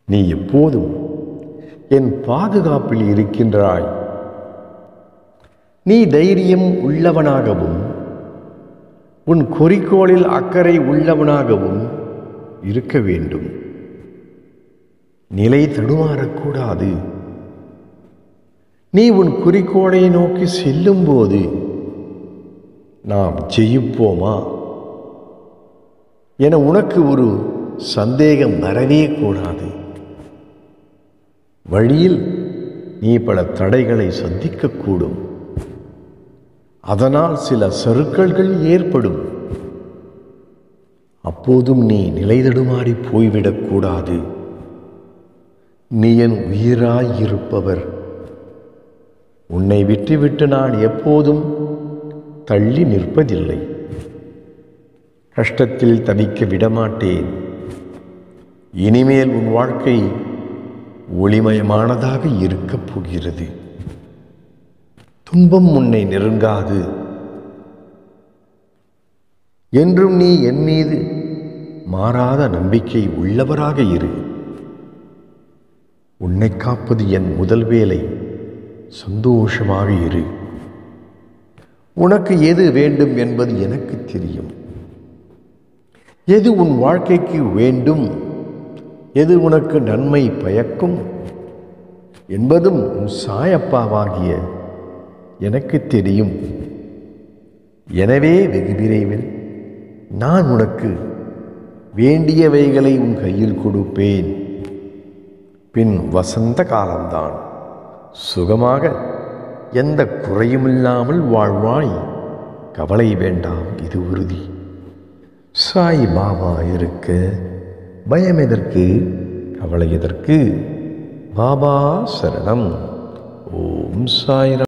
நீ எப்போதும் என் பாதுகாப்பில் இருக்கின்றாய் நீ தைரியம் உள்ளவனாகவும் உன் குறிக்கோளில் அக்கறை உள்ளவனாகவும் இருக்க வேண்டும் நிலை தடுமாறக்கூடாது நீ உன் குறிக்கோளை நோக்கி செல்லும்போது நாம் ஜெயிப்போமா என உனக்கு ஒரு சந்தேகம் வரவே கூடாது வழியில் நீ பல தடைகளை சந்திக்கக்கூடும் அதனால் சில சறுக்கல்கள் ஏற்படும் அப்போதும் நீ நிலைதடுமாறி போய்விடக்கூடாது நீ என் உயிராயிருப்பவர் உன்னை விட்டுவிட்டு நான் எப்போதும் தள்ளி நிற்பதில்லை கஷ்டத்தில் தவிக்க விடமாட்டேன் இனிமேல் உன் வாழ்க்கை ஒளிமயமானதாக இருக்கப் போகிறது துன்பம் உன்னை நெருங்காது என்றும் நீ என் மீது மாறாத நம்பிக்கை உள்ளவராக இரு உன்னை காப்பது என் முதல் வேலை சந்தோஷமாக இரு உனக்கு எது வேண்டும் என்பது எனக்கு தெரியும் எது உன் வாழ்க்கைக்கு வேண்டும் எது உனக்கு நன்மை பயக்கும் என்பதும் உன் சாயப்பாவாகிய எனக்கு தெரியும் எனவே வெகு விரைவில் நான் உனக்கு வேண்டியவைகளை உன் கையில் கொடுப்பேன் பின் வசந்த காலம்தான் சுகமாக எந்த குறையுமில்லாமல் வாழ்வாய் கவலை வேண்டாம் இது உறுதி சாய் பாபா இருக்க பயம் எதற்கு கவலை எதற்கு பாபா சரணம் ஓம் சாய்ராம்